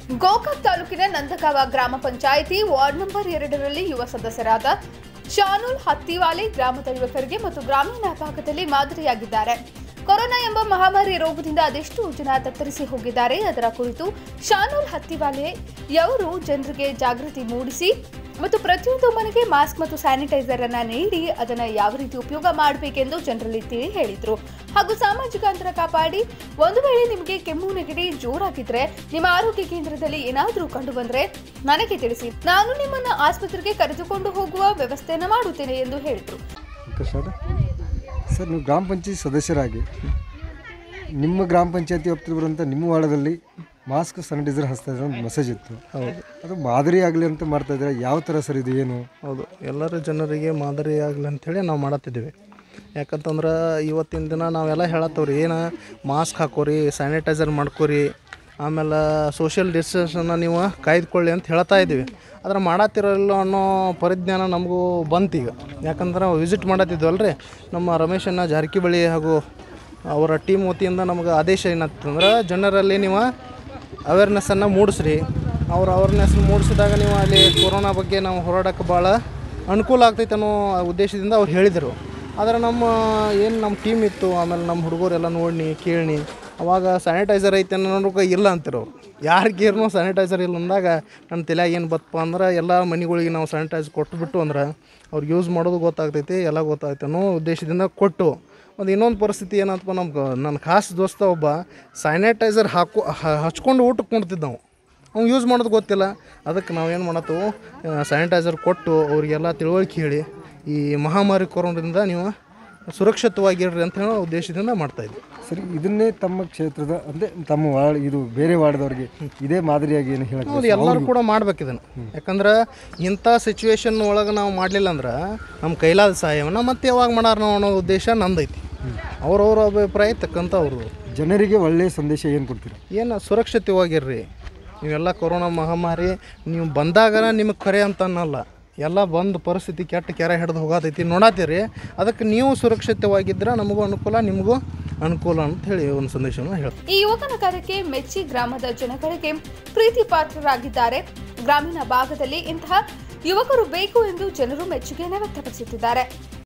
ಗೋಕಾಕ್ ತಾಲೂಕಿನ ನಂದಗಾವ ಗ್ರಾಮ panchayat ward number ಎರಡರಲ್ಲಿ ಯುವ ಸದಸ್ಯರಾದ ಶಾನೂಲ್ ಹತ್ತಿವಾಲೆ ಗ್ರಾಮದ ಯುವಕರಿಗೆ ಮತ್ತು ಗ್ರಾಮೀಣ ಭಾಗದಲ್ಲಿ ಮಾದರಿಯಾಗಿದ್ದಾರೆ ಕೊರೋನಾ ಎಂಬ ಮಹಾಮಾರಿ ರೋಗದಿಂದ ಅದೆಷ್ಟು ಜನ ತತ್ತರಿಸಿ ಹೋಗಿದ್ದಾರೆ ಅದರ ಕುರಿತು ಶಾನೂಲ್ ಹತ್ತಿವಾಲೆ ಯವರು ಜನರಿಗೆ ಜಾಗೃತಿ ಮೂಡಿಸಿ ಮತ್ತು ಪ್ರತಿಯೊಂದು ಮನೆಗೆ ಮಾಸ್ಕ್ ಮತ್ತು ಸ್ಯಾನಿಟೈಸರ್ ಅನ್ನ ನೀಡಿ ಅದನ್ನ ಯಾವ ರೀತಿ ಉಪಯೋಗ ಮಾಡಬೇಕೆಂದು ಜನರಲ್ಲಿ ತಿಳಿ ಹೇಳಿದ್ರು ಹಾಗೂ ಸಾಮಾಜಿಕ ಅಂತರ ಕಾಪಾಡಿ ಒಂದು ವೇಳೆ ನಿಮಗೆ ಕೆಮ್ಮು ನೆಗಡಿ ಜೋರಾಗಿದ್ರೆ ನಿಮ್ಮ ಆರೋಗ್ಯ ಕೇಂದ್ರದಲ್ಲಿ ಏನಾದರೂ ಕಂಡು ಬಂದ್ರೆ ನನಗೆ ತಿಳಿಸಿ ನಾನು ನಿಮ್ಮನ್ನ ಆಸ್ಪತ್ರೆಗೆ ಕರೆದುಕೊಂಡು ಹೋಗುವ ವ್ಯವಸ್ಥೆಯನ್ನ ಮಾಡುತ್ತೇನೆ ಎಂದು ಹೇಳಿದ್ರು ಓಕೆ ಸರ್ ಸರ್ ನೀವು ಗ್ರಾಮ ಪಂಚಾಯತ್ ಸದಸ್ಯರಾಗಿ ನಿಮ್ಮ ಗ್ರಾಮ ಪಂಚಾಯತಿ ವ್ಯಾಪ್ತಿಯಲ್ಲಿ ಬರುವಂಥ ನಿಮ್ಮ ವಾರ್ಡದಲ್ಲಿ ಮಾಸ್ಕ್ ಸ್ಯಾನಿಟೈಸರ್ ಹಚ್ತಾ ಇದ್ದಾರೆ ಒಂದು ಮೆಸೇಜ್ ಇತ್ತು ಹೌದು ಅದು ಮಾದರಿ ಆಗಲಿ ಅಂತ ಮಾಡ್ತಾ ಇದ್ದಾರೆ ಯಾವ ಥರ ಸರ್ ಇದು ಏನು ಹೌದು ಎಲ್ಲರ ಜನರಿಗೆ ಮಾದರಿ ಆಗಲಿ ಅಂಥೇಳಿ ನಾವು ಮಾಡತ್ತಿದ್ದೀವಿ ಯಾಕಂತಂದ್ರೆ ಇವತ್ತಿನ ದಿನ ನಾವೆಲ್ಲ ಹೇಳತ್ತವ್ರಿ ಏನು ಮಾಸ್ಕ್ ಹಾಕೋರಿ ಸ್ಯಾನಿಟೈಸರ್ ಮಾಡ್ಕೋರಿ ಆಮೇಲೆ ಸೋಷಿಯಲ್ ಡಿಸ್ಟೆನ್ಸನ್ನು ನೀವು ಕಾಯ್ದುಕೊಳ್ಳಿ ಅಂತ ಹೇಳ್ತಾ ಇದ್ದೀವಿ ಆದ್ರೆ ಮಾಡತ್ತಿರಲ್ಲ ಅನ್ನೋ ಪರಿಜ್ಞಾನ ನಮಗೂ ಬಂತು ಈಗ ಯಾಕಂದ್ರೆ ವಿಸಿಟ್ ಮಾಡತ್ತಿದ್ವಲ್ರಿ ನಮ್ಮ ರಮೇಶನ್ನ ಜಾರಕಿಹೊಳಿ ಹಾಗೂ ಅವರ ಟೀಮ್ ವತಿಯಿಂದ ನಮ್ಗೆ ಆದೇಶ ಏನಂತಂದ್ರೆ ಜನರಲ್ಲಿ ನೀವು ಅವೇರ್ನೆಸ್ಸನ್ನು ಮೂಡಿಸ್ರಿ ಅವ್ರ ಅವೇರ್ನೆಸ್ ಮೂಡಿಸಿದಾಗ ನೀವು ಅಲ್ಲಿ ಕೊರೋನಾ ಬಗ್ಗೆ ನಾವು ಹೋರಾಡೋಕ್ಕೆ ಭಾಳ ಅನುಕೂಲ ಆಗ್ತೈತೆ ಅನ್ನೋ ಉದ್ದೇಶದಿಂದ ಅವ್ರು ಹೇಳಿದರು ಆದರೆ ನಮ್ಮ ಏನು ನಮ್ಮ ಟೀಮ್ ಇತ್ತು ಆಮೇಲೆ ನಮ್ಮ ಹುಡುಗರೆಲ್ಲ ನೋಡಿ ಕೇಳಿ ಅವಾಗ ಸ್ಯಾನಿಟೈಸರ್ ಐತೆ ಅನ್ನೋಕೆ ಇಲ್ಲ ಅಂತಿರೋ ಯಾರ ಕೇರ್ನೂ ಸ್ಯಾನಿಟೈಸರ್ ಇಲ್ಲ ಅಂದಾಗ ನನ್ನ ತಲೆಯಾಗ ಏನು ಬತ್ತಪ್ಪ ಅಂದ್ರೆ ಎಲ್ಲ ಮನೆಗಳಿಗೆ ನಾವು ಸ್ಯಾನಿಟೈಸರ್ ಕೊಟ್ಬಿಟ್ಟು ಅಂದ್ರೆ ಅವ್ರಿಗೆ ಯೂಸ್ ಮಾಡೋದು ಗೊತ್ತಾಗ್ತೈತಿ ಎಲ್ಲ ಗೊತ್ತಾಗ್ತೈತೆ ಅನ್ನೋ ಉದ್ದೇಶದಿಂದ ಕೊಟ್ಟು ಒಂದು ಇನ್ನೊಂದು ಪರಿಸ್ಥಿತಿ ಏನಂತಪ್ಪ ನಮ್ಗೆ ನನ್ನ ಖಾಸ್ ದೋಸ್ತ ಒಬ್ಬ ಸ್ಯಾನಿಟೈಸರ್ ಹಾಕೋ ಹ- ಹಚ್ಕೊಂಡು ಊಟಕ್ಕೆ ಕುಣ್ತಿದ್ದ ನಾವು ಅವ್ನು ಯೂಸ್ ಮಾಡೋದು ಗೊತ್ತಿಲ್ಲ ಅದಕ್ಕೆ ನಾವೇನು ಮಾಡತ್ತು ಸ್ಯಾನಿಟೈಸರ್ ಕೊಟ್ಟು ಅವರಿಗೆಲ್ಲ ತಿಳುವಳಿಕೆ ಹೇಳಿ ಈ ಮಹಾಮಾರಿ ಕೊರೋನಾದಿಂದ ನೀವು ಸುರಕ್ಷಿತವಾಗಿರ್ರಿ ಅಂತ ಹೇಳೋ ಉದ್ದೇಶದಿಂದ ಮಾಡ್ತಾಯಿದ್ವಿ ಸರಿ ಇದನ್ನೇ ತಮ್ಮ ಕ್ಷೇತ್ರದ ಅಂದರೆ ತಮ್ಮ ವಾರ್ಡ್ ಇದು ಬೇರೆ ವಾರ್ಡ್ದವ್ರಿಗೆ ಇದೇ ಮಾದರಿಯಾಗಿ ಏನು ಹೌದು ಹೇಳಕ್ಕೆ ಎಲ್ಲರೂ ಕೂಡ ಮಾಡ್ಬೇಕು ಇದನ್ನು ಯಾಕಂದ್ರೆ ಇಂಥ ಸಿಚುವೇಶನ್ ಒಳಗೆ ನಾವು ಮಾಡಲಿಲ್ಲ ಅಂದ್ರೆ ನಮ್ಮ ಕೈಲಾದ ಸಹಾಯವನ್ನು ಮತ್ತೆ ಯಾವಾಗ ಮಾಡಾರ ನಾವು ಅನ್ನೋ ಉದ್ದೇಶ ನಂದೈತಿ ಅವ್ರವ್ರ ಅಭಿಪ್ರಾಯ ತಕ್ಕಂಥ ಅವ್ರದ್ದು ಜನರಿಗೆ ಒಳ್ಳೆಯ ಸಂದೇಶ ಏನು ಕೊಡ್ತೀರಾ ಏನು ಸುರಕ್ಷಿತವಾಗಿರ್ರಿ ನೀವೆಲ್ಲ ಕೊರೋನಾ ಮಹಾಮಾರಿ ನೀವು ಬಂದಾಗ ನಿಮಗೆ ಕರೆ ಅಂತ ಅನ್ನಲ್ಲ ಎಲ್ಲ ಬಂದು ಪರಿಸ್ಥಿತಿ ಕೆಟ್ಟ ಕೆರೆ ಹಿಡಿದು ಹೋಗತೈತಿ ನೋಡತ್ತೀರಿ ಅದಕ್ಕೆ ನೀವು ಸುರಕ್ಷಿತವಾಗಿದ್ದರೆ ನಮಗೂ ಅನುಕೂಲ ನಿಮಗೂ ಅನುಕೂಲ ಅಂತ ಹೇಳಿ ಒಂದು ಸಂದೇಶವನ್ನು ಹೇಳ್ತೀನಿ ಈ ಯುವಕನ ಕಾರ್ಯಕ್ಕೆ ಮೆಚ್ಚಿ ಗ್ರಾಮದ ಜನಗಳಿಗೆ ಪ್ರೀತಿ ಪಾತ್ರರಾಗಿದ್ದಾರೆ ಗ್ರಾಮೀಣ ಭಾಗದಲ್ಲಿ ಇಂತಹ ಯುವಕರು ಬೇಕು ಎಂದು ಜನರು ಮೆಚ್ಚುಗೆಯನ್ನು ವ್ಯಕ್ತಪಡಿಸುತ್ತಿದ್ದಾರೆ